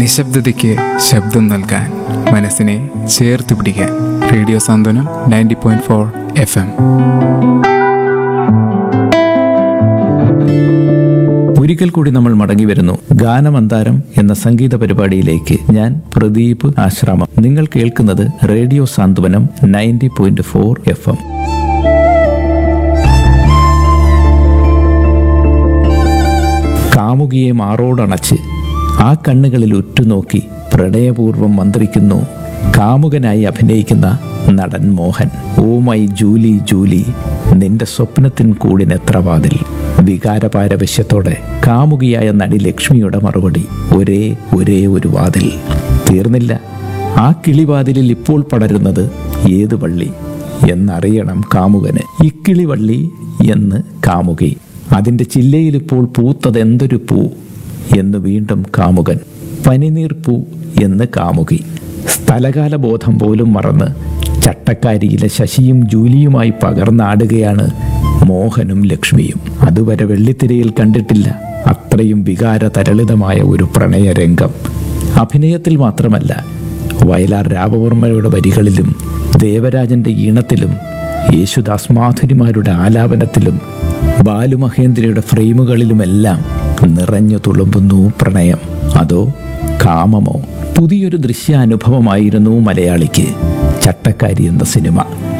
നിശബ്ദതയ്ക്ക് ശബ്ദം നൽകാൻ മനസ്സിനെ ചേർത്ത് പിടിക്കാൻ radio Santhwanam ninety point four F M ഒരിക്കൽ കൂടി നമ്മൾ മടങ്ങി വരുന്നു ഗാനമന്താരം എന്ന സംഗീത പരിപാടിയിലേക്ക് ഞാൻ പ്രദീപ് ആശ്രാമം നിങ്ങൾ കേൾക്കുന്നത് radio Santhwanam ninety point four F M കാമുകിയെ മാറോടണച്ച് ആ കണ്ണുകളിൽ ഉറ്റുനോക്കി പ്രണയപൂർവ്വം മന്ത്രിക്കുന്നു കാമുകനായി അഭിനയിക്കുന്ന നടൻ Mohan oh my Julie Julie നിന്റെ സ്വപ്നത്തിൻ കൂടിനെത്ര വാതിൽ വികാരപാരവശ്യത്തോടെ കാമുകിയായ നടി ലക്ഷ്മിയുടെ മറുപടി ഒരേ ഒരേ ഒരു വാതിൽ തീർന്നില്ല ആ കിളിവാതിലിൽ ഇപ്പോൾ പടരുന്നത് ഏത് വള്ളി എന്നറിയണം കാമുകന് ഇക്കിളിവള്ളി എന്ന് കാമുകി അതിൻ്റെ ചില്ലയിൽ ഇപ്പോൾ പൂത്തത് എന്തൊരു പൂ എന്ന് വീണ്ടും കാമുകൻ പനിനീർ പൂ എന്ന് കാമുകി സ്ഥലകാല ബോധം പോലും മറന്ന് ചട്ടക്കാരിയിലെ ശശിയും ജൂലിയുമായി പകർന്നാടുകയാണ് മോഹനും ലക്ഷ്മിയും അതുവരെ വെള്ളിത്തിരയിൽ കണ്ടിട്ടില്ല അത്രയും വികാര തരളിതമായ ഒരു പ്രണയരംഗം അഭിനയത്തിൽ മാത്രമല്ല വയലാർ രാമവർമ്മയുടെ വരികളിലും ദേവരാജന്റെ ഈണത്തിലും യേശുദാസ് മാധുരിമാരുടെ ആലാപനത്തിലും ബാലുമഹേന്ദ്രയുടെ ഫ്രെയിമുകളിലുമെല്ലാം നിറഞ്ഞു തുളുമ്പുന്നു പ്രണയം അതോ കാമമോ പുതിയൊരു ദൃശ്യാനുഭവമായിരുന്നു മലയാളിക്ക് ചട്ടക്കാരി എന്ന സിനിമ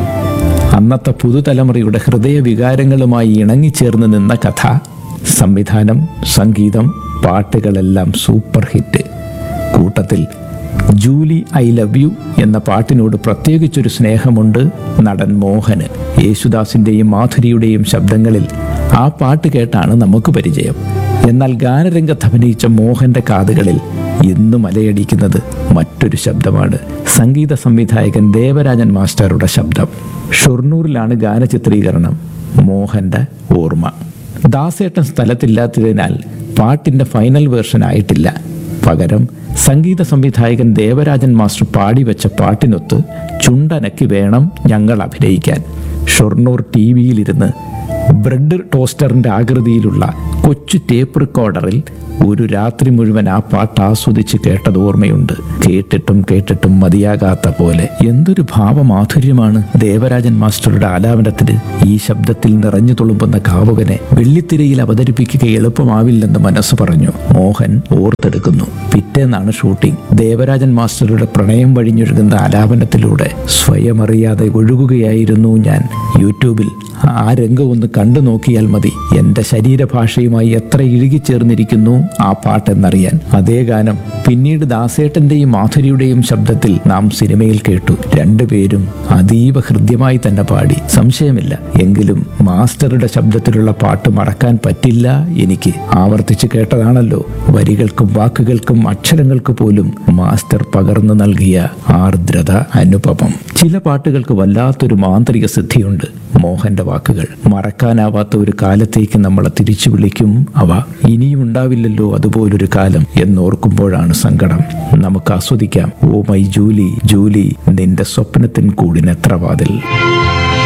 അന്നത്തെ പുതുതലമുറയുടെ ഹൃദയവികാരങ്ങളുമായി ഇണങ്ങിച്ചേർന്ന് നിന്ന കഥ സംവിധാനം സംഗീതം പാട്ടുകളെല്ലാം സൂപ്പർ ഹിറ്റ് കൂട്ടത്തിൽ ജൂലി ഐ ലവ് യു എന്ന പാട്ടിനോട് പ്രത്യേകിച്ചൊരു സ്നേഹമുണ്ട് നടൻ മോഹന് യേശുദാസിൻ്റെയും മാധുരിയുടെയും ശബ്ദങ്ങളിൽ ആ പാട്ട് കേട്ടാണ് നമുക്ക് പരിചയം എന്നാൽ ഗാനരംഗത്ത് അഭിനയിച്ച മോഹന്റെ കാതുകളിൽ ഇന്നും അലയടിക്കുന്നത് മറ്റൊരു ശബ്ദമാണ് സംഗീത സംവിധായകൻ ദേവരാജൻ മാസ്റ്ററുടെ ശബ്ദം ഷൊർണൂരിലാണ് ഗാനചിത്രീകരണം മോഹന്റെ ഓർമ്മ ദാസേട്ടൻ സ്ഥലത്തില്ലാത്തതിനാൽ പാട്ടിന്റെ ഫൈനൽ വേർഷൻ ആയിട്ടില്ല പകരം സംഗീത സംവിധായകൻ ദേവരാജൻ മാസ്റ്റർ പാടിവെച്ച പാട്ടിനൊത്ത് ചുണ്ടനക്കി വേണം ഞങ്ങൾ അഭിനയിക്കാൻ ഷൊർണൂർ ടി വിയിലിരുന്ന് ബ്രെഡ് ടോസ്റ്ററിന്റെ ആകൃതിയിലുള്ള കൊച്ചു ടേപ്പ് റെക്കോർഡറിൽ ഒരു രാത്രി മുഴുവൻ ആ പാട്ട് ആസ്വദിച്ച് കേട്ടത് ഓർമ്മയുണ്ട് കേട്ടിട്ടും കേട്ടിട്ടും മതിയാകാത്ത പോലെ എന്തൊരു ഭാവമാധുര്യമാണ് ദേവരാജൻ മാസ്റ്ററുടെ ആലാപനത്തിന് ഈ ശബ്ദത്തിൽ നിറഞ്ഞു തുളുമ്പുന്ന കാവുകനെ വെള്ളിത്തിരയിൽ അവതരിപ്പിക്കുക എളുപ്പമാവില്ലെന്ന് മനസ്സ് പറഞ്ഞു മോഹൻ ഓർത്തെടുക്കുന്നു പിറ്റേന്നാണ് ഷൂട്ടിംഗ് ദേവരാജൻ മാസ്റ്ററുടെ പ്രണയം വഴിഞ്ഞൊഴുകുന്ന ആലാപനത്തിലൂടെ സ്വയം അറിയാതെ ഒഴുകുകയായിരുന്നു ഞാൻ യൂട്യൂബിൽ ആ രംഗം ഒന്ന് കണ്ടു നോക്കിയാൽ മതി എൻ്റെ ശരീരഭാഷയുമായി എത്ര ഇഴുകിച്ചേർന്നിരിക്കുന്നു ആ പാട്ടെന്നറിയാൻ അതേ ഗാനം പിന്നീട് ദാസേട്ടന്റെയും മാധുരിയുടെയും ശബ്ദത്തിൽ നാം സിനിമയിൽ കേട്ടു രണ്ടുപേരും അതീവ ഹൃദ്യമായി തന്നെ പാടി സംശയമില്ല എങ്കിലും മാസ്റ്ററുടെ ശബ്ദത്തിലുള്ള പാട്ട് മറക്കാൻ പറ്റില്ല എനിക്ക് ആവർത്തിച്ച് കേട്ടതാണല്ലോ വരികൾക്കും വാക്കുകൾക്കും അക്ഷരങ്ങൾക്ക് പോലും മാസ്റ്റർ പകർന്നു നൽകിയ ആർദ്രത അനുപമം ചില പാട്ടുകൾക്ക് വല്ലാത്തൊരു മാന്ത്രിക സിദ്ധിയുണ്ട് മോഹന്റെ വാക്കുകൾ മറക്കാനാവാത്ത ഒരു കാലത്തേക്ക് നമ്മളെ തിരിച്ചു വിളിക്കും അവ ഇനിയും ഉണ്ടാവില്ലല്ലോ അതുപോലൊരു കാലം എന്നോർക്കുമ്പോഴാണ് സങ്കടം നമുക്ക് ആസ്വദിക്കാം ഓ മൈ ജൂലി ജൂലി നിന്റെ സ്വപ്നത്തിൻ കൂടിനെത്ര വാതിൽ